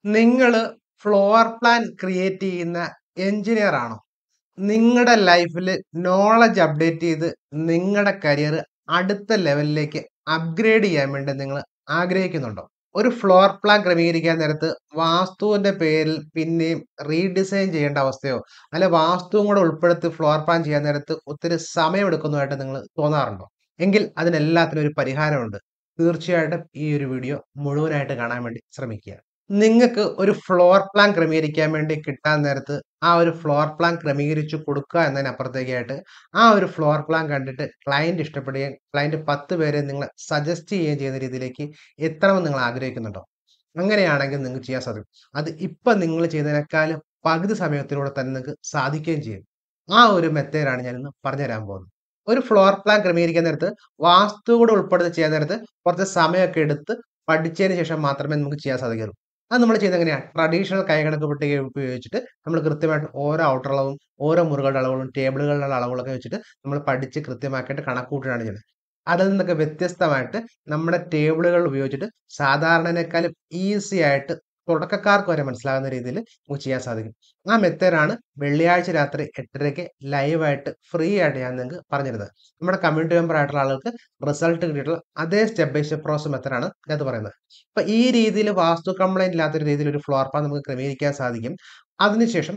നിങ്ങള് floor plan create ചെയ്യുന്ന engineer ആണോ? നിങ്ങടെ ലൈഫില് നോളഡ്ജ് അപ്ഡേറ്റ് ചെയ്ത് നിങ്ങടെ കരിയർ അടുത്ത ലെവലിലേക്ക് അപ്ഗ്രേഡ് ചെയ്യാൻ വേണ്ടി നിങ്ങള് ആഗ്രഹിക്കുന്നുണ്ടോ? ഒരു ഫ്ലോർ പ്ലാൻ ക്രമീകരിക്കാൻ നേരത്ത് വാസ്തുവിന്റെ പേരിൽ പിന്നെയും റീഡിസൈൻ ചെയ്യേണ്ട അവസ്ഥയോ, അല്ലെ വാസ്തുവും കൂടെ ഉൾപ്പെടുത്തി ഫ്ലോർ പ്ലാൻ ചെയ്യാൻ നേരത്ത് ഒത്തിരി സമയമെടുക്കുന്നതായിട്ട് നിങ്ങള് തോന്നാറുണ്ടോ? എങ്കിൽ അതിനെല്ലാത്തിനും ഒരു പരിഹാരമുണ്ട്. തീർച്ചയായിട്ടും ഈ ഒരു വീഡിയോ മുഴുവനായിട്ട് കാണാൻ വേണ്ടി ശ്രമിക്കുക. നിങ്ങക്ക് ഒരു ഫ്ലോർ പ്ലാൻ ക്രമീകരിക്കാൻ വേണ്ടി കിട്ടാൻ നേരത്ത് ആ ഒരു ഫ്ലോർ പ്ലാൻ ക്രമീകരിച്ചു കൊടുക്കുക എന്നതിനപ്പുറത്തേക്കായിട്ട് ആ ഒരു ഫ്ലോർ പ്ലാൻ കണ്ടിട്ട് ക്ലയന്റ് ഇഷ്ടപ്പെടുകയും ക്ലയന്റ് 10 പേരെ നിങ്ങളെ സജസ്റ്റ് ചെയ്യുകയും ചെയ്യുന്ന രീതിയിലേക്ക് എത്തണമെന്ന് നിങ്ങൾ ആഗ്രഹിക്കുന്നുണ്ടോ? അങ്ങനെയാണെങ്കിൽ നിങ്ങൾക്ക് ചെയ്യാൻ സാധിക്കും. അത് ഇപ്പം നിങ്ങൾ ചെയ്യുന്നതിനേക്കാളും പകുതി സമയത്തിലൂടെ തന്നെ നിങ്ങൾക്ക് സാധിക്കുകയും ചെയ്യും. ആ ഒരു മെത്തേഡാണ് ഞാനിന്ന് പറഞ്ഞു തരാൻ പോകുന്നത്. ഒരു ഫ്ലോർ പ്ലാൻ ക്രമീകരിക്കാൻ നേരത്ത് വാസ്തു കൂടെ ഉൾപ്പെടുത്തി ചെയ്യാൻ നേരത്ത് കുറച്ച് സമയമൊക്കെ എടുത്ത് പഠിച്ചതിന് ശേഷം മാത്രമേ നമുക്ക് ചെയ്യാൻ സാധിക്കുകയുള്ളൂ. അത് നമ്മൾ ചെയ്യുന്നത് എങ്ങനെയാ? ട്രഡീഷണൽ കൈകണക്ക് പട്ടിക ഉപയോഗിച്ചിട്ട് നമ്മൾ കൃത്യമായിട്ട് ഓരോ ഔട്ടർ അളവും, ഓരോ മുറികളുടെ അളവുകളും, ടേബിളുകളുടെ അളവുകളൊക്കെ വെച്ചിട്ട് നമ്മൾ പഠിച്ച് കൃത്യമാക്കിയിട്ട് കണക്ക് കൂട്ടുകയാണ് ചെയ്യുന്നത്. അതിൽ നിന്നൊക്കെ വ്യത്യസ്തമായിട്ട് നമ്മുടെ ടേബിളുകൾ ഉപയോഗിച്ചിട്ട് സാധാരണേനേക്കാളും ഈസി ആയിട്ട് തുടക്കക്കാർക്ക് വരെ മനസ്സിലാകുന്ന രീതിയിൽ നമുക്ക് ചെയ്യാൻ സാധിക്കും. ആ മെത്തേഡാണ് വെള്ളിയാഴ്ച രാത്രി 8:30ക്ക് ലൈവായിട്ട് ഫ്രീ ആയിട്ട് ഞാൻ നിങ്ങൾക്ക് പറഞ്ഞു തരുന്നത്. നമ്മുടെ കമ്മ്യൂണിറ്റി മെമ്പർ ആയിട്ടുള്ള ആളുകൾക്ക് റിസൾട്ട് കിട്ടിയിട്ടുള്ള അതേ സ്റ്റെപ്പ് ബൈ സ്റ്റെപ്പ് പ്രോസസ് മെത്തേഡാണ് ഇതിനകത്ത് പറയുന്നത്. അപ്പൊ ഈ രീതിയിൽ വാസ്തു കംപ്ലയിന്റ് ഇല്ലാത്ത ഒരു രീതിയിൽ ഒരു ഫ്ലോർ പ്ലാൻ നമുക്ക് ക്രമീകരിക്കാൻ സാധിക്കും. അതിനുശേഷം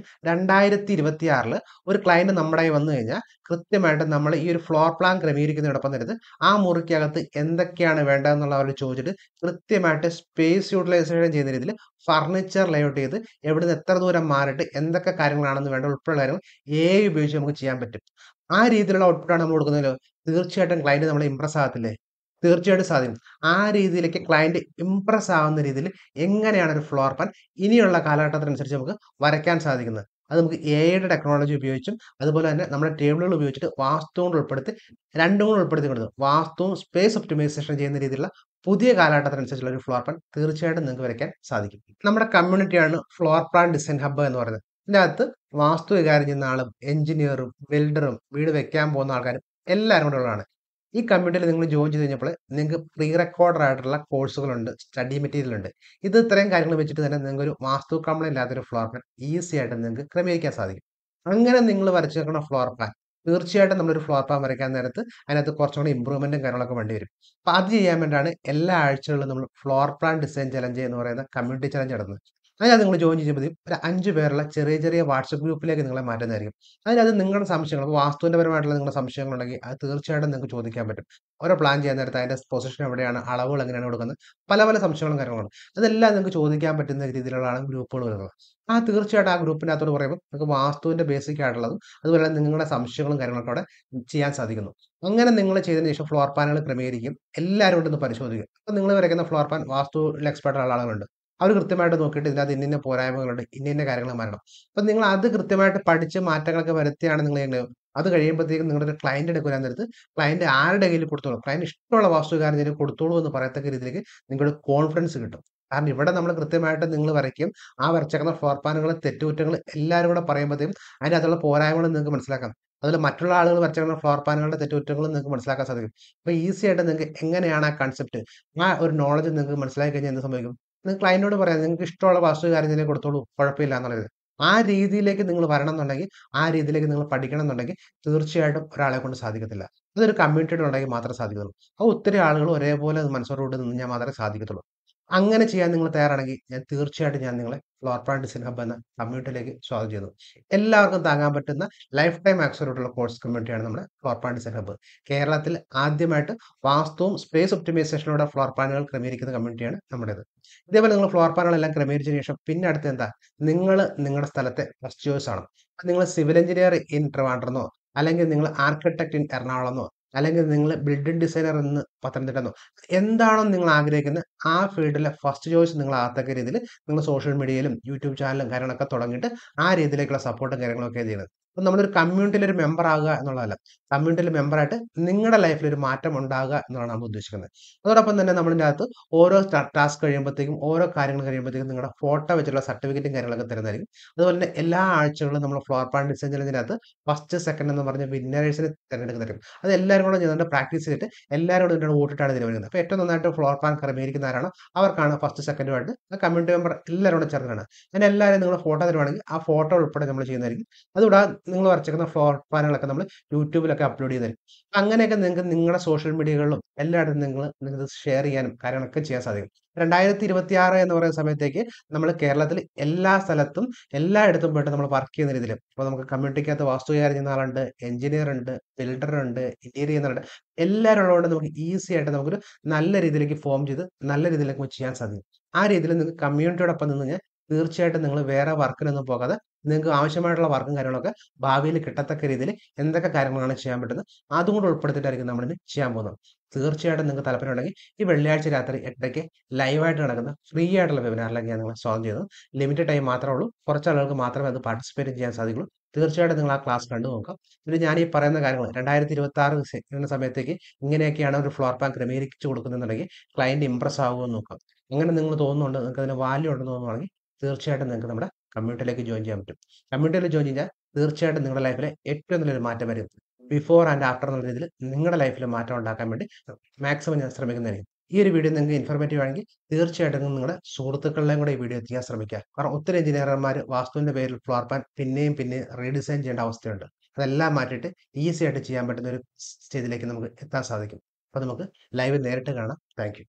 2026ല് ഒരു ക്ലയന്റ് നമ്മുടെ കയ്യിൽ വന്നു കഴിഞ്ഞാൽ കൃത്യമായിട്ട് നമ്മൾ ഈ ഒരു ഫ്ലോർ പ്ലാൻ ക്രമീകരിക്കുന്നതിനോടൊപ്പം തന്നെ ആ മുറിക്കകത്ത് എന്തൊക്കെയാണ് വേണ്ടതെന്നുള്ള അവരോട് ചോദിച്ചിട്ട് കൃത്യമായിട്ട് സ്പേസ് യൂട്ടിലൈസേഷൻ ചെയ്യുന്ന രീതിയിൽ ഫർണിച്ചർ ലേഔട്ട് ചെയ്ത് എവിടുന്ന് എത്ര ദൂരം മാറിയിട്ട് എന്തൊക്കെ കാര്യങ്ങളാണെന്ന് വേണ്ട ഉൾപ്പെടെയുള്ള കാര്യങ്ങൾ എഐ ഉപയോഗിച്ച് നമുക്ക് ചെയ്യാൻ പറ്റും. ആ രീതിയിലുള്ള ഔട്ട്പുട്ടാണ് നമ്മൾ കൊടുക്കുന്നതെങ്കിലോ തീർച്ചയായിട്ടും ക്ലയന്റ് നമ്മളെ ഇംപ്രസ് ആകത്തില്ലേ? തീർച്ചയായിട്ടും സാധിക്കും. ആ രീതിയിലേക്ക് ക്ലയന്റ് ഇംപ്രസ് ആവുന്ന രീതിയിൽ എങ്ങനെയാണ് ഒരു ഫ്ലോർ പ്ലാൻ ഇനിയുള്ള കാലഘട്ടത്തിനനുസരിച്ച് നമുക്ക് വരയ്ക്കാൻ സാധിക്കുന്നത്. അത് നമുക്ക് എഐയുടെ ടെക്നോളജി ഉപയോഗിച്ചും അതുപോലെ തന്നെ നമ്മുടെ ടേബിളുകൾ ഉപയോഗിച്ചിട്ട് വാസ്തുവും കൂടെ ഉൾപ്പെടുത്തി രണ്ടും കൂടെ ഉൾപ്പെടുത്തിക്കൊണ്ട് വാസ്തുവും സ്പേസ് ഒപ്റ്റിമൈസേഷൻ ചെയ്യുന്ന രീതിയിലുള്ള പുതിയ കാലഘട്ടത്തിനനുസരിച്ചുള്ള ഒരു ഫ്ലോർ പ്ലാൻ തീർച്ചയായിട്ടും നിങ്ങൾക്ക് വരയ്ക്കാൻ സാധിക്കും. നമ്മുടെ കമ്മ്യൂണിറ്റിയാണ് ഫ്ലോർ പ്ലാൻ ഡിസൈൻ ഹബ്ബ് എന്ന് പറയുന്നത്. ഇതിനകത്ത് വാസ്തു കൈകാര്യം ചെയ്യുന്ന ആളും, എഞ്ചിനീയറും, ബിൽഡറും, വീട് വെക്കാൻ പോകുന്ന ആൾക്കാരും എല്ലാവരും കൂടെ ഉള്ളതാണ്. ഈ കമ്മ്യൂണിറ്റിയിൽ നിങ്ങൾ ജോയിൻ ചെയ്ത് കഴിഞ്ഞപ്പോൾ നിങ്ങൾക്ക് പ്രീ റെക്കോർഡഡ് ആയിട്ടുള്ള കോഴ്സുകളുണ്ട്, സ്റ്റഡി മെറ്റീരിയൽ ഉണ്ട്. ഇത് ഇത്രയും കാര്യങ്ങൾ വെച്ചിട്ട് തന്നെ നിങ്ങൾക്ക് ഒരു വാസ്തു കംപ്ലയിന്റ് ഇല്ലാത്തൊരു ഫ്ലോർ പ്ലാൻ ഈസി ആയിട്ട് നിങ്ങൾക്ക് ക്രമീകരിക്കാൻ സാധിക്കും. അങ്ങനെ നിങ്ങൾ വരച്ചു വെക്കുന്ന ഫ്ലോർ പ്ലാൻ തീർച്ചയായിട്ടും നമ്മളൊരു ഫ്ലോർ പ്ലാൻ വരയ്ക്കാൻ നേരത്ത് അതിനകത്ത് കുറച്ചും കൂടി ഇമ്പ്രൂവ്മെന്റും കാര്യങ്ങളൊക്കെ വേണ്ടി വരും. അപ്പൊ അത് ചെയ്യാൻ വേണ്ടിയാണ് എല്ലാ ആഴ്ചകളിലും നമ്മൾ ഫ്ലോർ പ്ലാൻ ഡിസൈൻ ചലഞ്ച് എന്ന് പറയുന്ന കമ്മ്യൂണിറ്റി ചലഞ്ച് നടത്തുന്നത്. അതിനകത്ത് നിങ്ങൾ ജോയിൻ ചെയ്യുമ്പോഴത്തേക്കും ഒരു 5 പേരുള്ള ചെറിയ ചെറിയ വാട്സ്ആപ്പ് ഗ്രൂപ്പിലേക്ക് നിങ്ങളെ മാറ്റുന്നതായിരിക്കും. അതിനകത്ത് നിങ്ങളുടെ സംശയങ്ങൾ ഇപ്പോൾ വാസ്തുവിന്റെ പരമായിട്ടുള്ള നിങ്ങളുടെ സംശയങ്ങളുണ്ടെങ്കിൽ അത് തീർച്ചയായിട്ടും നിങ്ങൾക്ക് ചോദിക്കാൻ പറ്റും. ഓരോ പ്ലാൻ ചെയ്യാൻ നേരത്ത് അതിന്റെ പൊസിഷൻ എവിടെയാണ്, അളവുകൾ എങ്ങനെയാണ് കൊടുക്കുന്നത്, പല പല സംശയങ്ങളും കാര്യങ്ങളുണ്ട്. അതെല്ലാം നിങ്ങൾക്ക് ചോദിക്കാൻ പറ്റുന്ന രീതിയിലുള്ളതാണ് ഗ്രൂപ്പുകൾ വരുന്നത്. ആ തീർച്ചയായിട്ടും ആ ഗ്രൂപ്പിനകത്തോട് പറയുമ്പോൾ നിങ്ങൾക്ക് വാസ്തുവിന്റെ ബേസിക് ആയിട്ടുള്ളതും അതുപോലെ തന്നെ നിങ്ങളുടെ സംശയങ്ങളും കാര്യങ്ങളൊക്കെ അവിടെ ചെയ്യാൻ സാധിക്കുന്നു. അങ്ങനെ നിങ്ങൾ ചെയ്തതിന് ശേഷം ഫ്ലോർ പ്ലാനുകൾ ക്രമീകരിക്കും. എല്ലാവരും കൂടെ ഒന്ന് പരിശോധിക്കും. അപ്പൊ നിങ്ങൾ വരയ്ക്കുന്ന ഫ്ലോർ പ്ലാൻ വാസ്തുവിൽ എക്സ്പെർട്ട് ഉള്ള ആളുകളുണ്ട്. അവർ കൃത്യമായിട്ട് നോക്കിയിട്ട് ഇതിനകത്ത് ഇന്ന ഇന്ന പോരായ്മകളുണ്ട്, ഇന്ന ഇന്ന കാര്യങ്ങൾ മാറണം. അപ്പൊ നിങ്ങൾ അത് കൃത്യമായിട്ട് പഠിച്ച് മാറ്റങ്ങളൊക്കെ വരുത്തിയാണ് നിങ്ങൾ ചെയ്യുന്നത്. അത് കഴിയുമ്പോഴത്തേക്കും നിങ്ങളുടെ ഒരു ക്ലയന്റ് എടുക്കാൻ വരാൻ നേരത്ത് ക്ലയന്റ് ആരുടെ കയ്യിൽ കൊടുത്തോളും ക്ലയന്റ് ഇഷ്ടമുള്ള വാസ്തുകാരന് കൊടുത്തോളൂ എന്ന് പറയത്തക്ക രീതിയിലേക്ക് നിങ്ങളുടെ കോൺഫിഡൻസ് കിട്ടും. കാരണം ഇവിടെ നമ്മൾ കൃത്യമായിട്ട് നിങ്ങൾ വരയ്ക്കും. ആ വരച്ചേക്കുന്ന ഫ്ലോർ പ്ലാനുകൾ തെറ്റുകുറ്റങ്ങൾ എല്ലാവരും കൂടെ പറയുമ്പോഴത്തേക്കും അതിനകത്തുള്ള പോരായ്മകൾ നിങ്ങൾക്ക് മനസ്സിലാക്കാം. അതുപോലെ മറ്റുള്ള ആളുകൾ വരച്ചേക്കുന്ന ഫ്ലോർ പ്ലാനുകളുടെ തെറ്റുകുറ്റങ്ങളും നിങ്ങൾക്ക് മനസ്സിലാക്കാൻ സാധിക്കും. അപ്പൊ ഈസി ആയിട്ട് നിങ്ങൾക്ക് എങ്ങനെയാണ് ആ കൺസെപ്റ്റ് ആ ഒരു നോളഡ്ജ് നിങ്ങൾക്ക് മനസ്സിലാക്കി കഴിഞ്ഞാൽ എന്ത് സംഭവിക്കും? നിങ്ങൾക്ക് ക്ലയന്റിനോട് പറയാം നിങ്ങൾക്ക് ഇഷ്ടമുള്ള വാസ്തുകാരൻ ഇതിനെ കൊടുത്തോളൂ കുഴപ്പമില്ല എന്നുള്ളത്. ആ രീതിയിലേക്ക് നിങ്ങൾ വരണം എന്നുണ്ടെങ്കിൽ ആ രീതിയിലേക്ക് നിങ്ങൾ പഠിക്കണം എന്നുണ്ടെങ്കിൽ തീർച്ചയായിട്ടും ഒരാളെ കൊണ്ട് സാധിക്കത്തില്ല. അതൊരു കമ്മ്യൂണിറ്റിയുടെ ഉണ്ടെങ്കിൽ മാത്രമേ സാധിക്കത്തുള്ളൂ. അത് ഒത്തിരി ആളുകൾ ഒരേപോലെ മനസ്സോടുകൂടി നിന്നാൽ മാത്രമേ സാധിക്കത്തുള്ളൂ. അങ്ങനെ ചെയ്യാൻ നിങ്ങൾ തയ്യാറാണെങ്കിൽ ഞാൻ തീർച്ചയായിട്ടും ഞാൻ നിങ്ങളെ ഫ്ലോർ പ്ലാൻ ഡിസൈൻ ഹബ്ബ് എന്ന കമ്മ്യൂണിറ്റിയിലേക്ക് സ്വാഗതം ചെയ്യുന്നു. എല്ലാവർക്കും താങ്ങാൻ പറ്റുന്ന ലൈഫ് ടൈം ആക്സസ് ആയിട്ടുള്ള കോഴ്സ് കമ്മ്യൂണിറ്റിയാണ് നമ്മുടെ ഫ്ലോർ പ്ലാൻ ഡിസൈൻ ഹബ്ബ്. കേരളത്തിൽ ആദ്യമായിട്ട് വാസ്തുവും സ്പേസ് ഒപ്റ്റിമൈസേഷനോടെ ഫ്ലോർ പ്ലാനുകൾ ക്രമീകരിക്കുന്ന കമ്മ്യൂണിറ്റിയാണ് നമ്മുടേത്. ഇതേപോലെ നിങ്ങൾ ഫ്ലോർ പ്ലാനുകളെല്ലാം ക്രമീകരിച്ചതിന് ശേഷം പിന്നെ അടുത്തത് എന്താ? നിങ്ങൾ നിങ്ങളുടെ സ്ഥലത്തെ ഫസ്റ്റ് ചോയ്സ് ആണ്. നിങ്ങൾ സിവിൽ എഞ്ചിനീയർ ഇൻ ട്രിവാൻഡ്രമെന്നോ അല്ലെങ്കിൽ നിങ്ങൾ ആർക്കിടെക്ട് ഇൻ എറണാകുളമെന്നോ അല്ലെങ്കിൽ നിങ്ങൾ ബിൽഡിംഗ് ഡിസൈനർ എന്ന് പത്തനംതിട്ടയെന്നോ എന്താണോ നിങ്ങൾ ആഗ്രഹിക്കുന്നത് ആ ഫീൽഡിലെ ഫസ്റ്റ് ചോയ്സ് നിങ്ങൾ ആകത്തക്ക രീതിയിൽ നിങ്ങൾ സോഷ്യൽ മീഡിയയിലും യൂട്യൂബ് ചാനലും കാര്യങ്ങളൊക്കെ തുടങ്ങിയിട്ട് ആ രീതിയിലേക്കുള്ള സപ്പോർട്ടും കാര്യങ്ങളൊക്കെ ചെയ്യുന്നത്. അപ്പം നമ്മളൊരു കമ്മ്യൂണിറ്റിയിൽ ഒരു മെമ്പർ ആകുക എന്നുള്ളതല്ല കമ്മ്യൂണിറ്റിയിൽ മെമ്പറായിട്ട് നിങ്ങളുടെ ലൈഫിൽ ഒരു മാറ്റം ഉണ്ടാകുക എന്നുള്ളതാണ് നമ്മൾ ഉദ്ദേശിക്കുന്നത് അതോടൊപ്പം തന്നെ നമ്മളിൻ്റെ അകത്ത് ഓരോ ടാസ്ക് കഴിയുമ്പോഴത്തേക്കും ഓരോ കാര്യങ്ങൾ കഴിയുമ്പോഴത്തേക്കും നിങ്ങളുടെ ഫോട്ടോ വെച്ചുള്ള സർട്ടിഫിക്കറ്റും കാര്യങ്ങളൊക്കെ തരുന്നതായിരിക്കും അതുപോലെ തന്നെ എല്ലാ ആഴ്ചകളിലും നമ്മൾ ഫ്ലോർ പ്ലാൻ ഡിസൈൻ ചെയ്യുന്നതിനകത്ത് ഫസ്റ്റ് സെക്കൻഡ് എന്ന് പറഞ്ഞ വിന്നേഴ്സിനെ തിരഞ്ഞെടുക്കുന്നതായിരിക്കും അത് എല്ലാവരും കൂടെ ചെയ്തുകൊണ്ട് പ്രാക്ടീസ് ചെയ്തിട്ട് എല്ലാവരും കൂടെ ഇതിനോട് വോട്ടിട്ടാണ് ഇതിന് വരുന്നത് അപ്പോൾ ഏറ്റവും നന്നായിട്ട് ഫ്ലോർ പ്ലാൻ ക്രമീകരിക്കുന്ന ആരാണ് അവർക്കാണ് ഫസ്റ്റ് സെക്കൻഡുമായിട്ട് കമ്മ്യൂണിറ്റി മെമ്പർ എല്ലാവരും കൂടെ ചേർന്നതാണ് അങ്ങനെ എല്ലാവരും നിങ്ങൾ ഫോട്ടോ തരുവാണെങ്കിൽ ആ ഫോട്ടോ ഉൾപ്പെടെ നമ്മൾ ചെയ്യുന്നതായിരിക്കും അതുകൂടാതെ നിങ്ങൾ വരച്ചേക്കുന്ന ഫ്ലോർ പ്ലാനുകളൊക്കെ നമ്മൾ യൂട്യൂബിലൊക്കെ അപ്ലോഡ് ചെയ്തായിരിക്കും അങ്ങനെയൊക്കെ നിങ്ങൾക്ക് നിങ്ങളുടെ സോഷ്യൽ മീഡിയകളിലും എല്ലായിടത്തും നിങ്ങൾ നിങ്ങൾക്ക് ഷെയർ ചെയ്യാനും കാര്യങ്ങളൊക്കെ ചെയ്യാൻ സാധിക്കും രണ്ടായിരത്തി ഇരുപത്തി ആറ് എന്ന് പറയുന്ന സമയത്തേക്ക് നമ്മൾ കേരളത്തിൽ എല്ലാ സ്ഥലത്തും എല്ലായിടത്തും പോയിട്ട് നമ്മൾ വർക്ക് ചെയ്യുന്ന രീതിയിൽ ഇപ്പോൾ നമുക്ക് കമ്മ്യൂണിറ്റിക്കകത്ത് വാസ്തുകാരൻ ചെയ്യുന്ന ആളുണ്ട് എഞ്ചിനീയർ ഉണ്ട് ബിൽഡർ ഉണ്ട് ഇന്റീരിയർ ചെയ്യുന്നുണ്ട് എല്ലാവരും ഉള്ളതുകൊണ്ട് നമുക്ക് ഈസി ആയിട്ട് നമുക്കൊരു നല്ല രീതിയിലേക്ക് ഫോം ചെയ്ത് നല്ല രീതിയിലേക്ക് നമുക്ക് ചെയ്യാൻ സാധിക്കും ആ രീതിയിൽ നിങ്ങൾക്ക് കമ്മ്യൂണിറ്റിയോടൊപ്പം നിന്ന് കഴിഞ്ഞാൽ തീർച്ചയായിട്ടും നിങ്ങൾ വേറെ വർക്കിനൊന്നും പോകാതെ നിങ്ങൾക്ക് ആവശ്യമായിട്ടുള്ള വർക്കും കാര്യങ്ങളൊക്കെ ഭാവിയിൽ കിട്ടത്തക്ക രീതിയിൽ എന്തൊക്കെ കാര്യങ്ങളാണ് ചെയ്യാൻ പറ്റുന്നത് അതും കൂടെ ഉൾപ്പെടുത്തിയിട്ടായിരിക്കും നമ്മളിത് ചെയ്യാൻ പോകുന്നത് തീർച്ചയായിട്ടും നിങ്ങൾക്ക് താല്പര്യമുണ്ടെങ്കിൽ ഈ വെള്ളിയാഴ്ച രാത്രി എട്ടരയ്ക്ക് ലൈവായിട്ട് നടക്കുന്ന ഫ്രീ ആയിട്ടുള്ള വെബിനാറിലേക്ക് ഞാൻ നിങ്ങളെ സ്വാഗതം ചെയ്യുന്നു ലിമിറ്റഡ് ടൈം മാത്രമേ ഉള്ളൂ കുറച്ച് ആളുകൾക്ക് മാത്രമേ അത് പാർട്ടിസിപ്പേറ്റ് ചെയ്യാൻ സാധിക്കുള്ളൂ തീർച്ചയായിട്ടും നിങ്ങൾ ആ ക്ലാസ് കണ്ടു നോക്കാം പിന്നെ ഞാൻ ഈ പറയുന്ന കാര്യങ്ങൾ രണ്ടായിരത്തി ഇരുപത്തി ആറ് എന്ന സമയത്തേക്ക് ഇങ്ങനെയൊക്കെയാണ് ഒരു ഫ്ലോർ പ്ലാൻ ക്രമീകരിച്ച് കൊടുക്കുന്നുണ്ടെങ്കിൽ ക്ലയൻറ്റ് ഇംപ്രസ് ആകുമെന്ന് നോക്കാം അങ്ങനെ നിങ്ങൾ തോന്നുന്നുണ്ട് നിങ്ങൾക്ക് അതിന് വാല്യൂ ഉണ്ടെന്ന് തോന്നുവാണെങ്കിൽ തീർച്ചയായിട്ടും നിങ്ങൾക്ക് നമ്മുടെ കമ്മ്യൂണിറ്റിയിലേക്ക് ജോയിൻ ചെയ്യാൻ പറ്റും കമ്മ്യൂണിറ്റിയിൽ ജോയിൻ ചെയ്താൽ തീർച്ചയായിട്ടും നിങ്ങളുടെ ലൈഫിലെ ഏറ്റവും നല്ലൊരു മാറ്റം വരും ബിഫോർ ആൻഡ് ആഫ്റ്റർ എന്നുള്ള രീതിയിൽ നിങ്ങളുടെ ലൈഫിൽ മാറ്റം ഉണ്ടാക്കാൻ വേണ്ടി മാക്സിമം ഞാൻ ശ്രമിക്കുന്നതായിരിക്കും ഈ ഒരു വീഡിയോ നിങ്ങൾക്ക് ഇൻഫർമേറ്റീവ് ആണെങ്കിൽ തീർച്ചയായിട്ടും നിങ്ങളുടെ സുഹൃത്തുക്കളിലെയും കൂടെ ഈ വീഡിയോ എത്തിക്കാൻ ശ്രമിക്കുക കാരണം ഒത്തിരി എഞ്ചിനീയർമാർ വാസ്തുവിൻ്റെ പേരിൽ ഫ്ലോർ പ്ലാൻ പിന്നെയും പിന്നെയും റീഡിസൈൻ ചെയ്യേണ്ട അവസ്ഥയുണ്ട് അതെല്ലാം മാറ്റിയിട്ട് ഈസി ആയിട്ട് ചെയ്യാൻ പറ്റുന്ന ഒരു സ്റ്റേജിലേക്ക് നമുക്ക് എത്താൻ സാധിക്കും അപ്പോൾ നമുക്ക് ലൈവ് നേരിട്ട് കാണാം താങ്ക്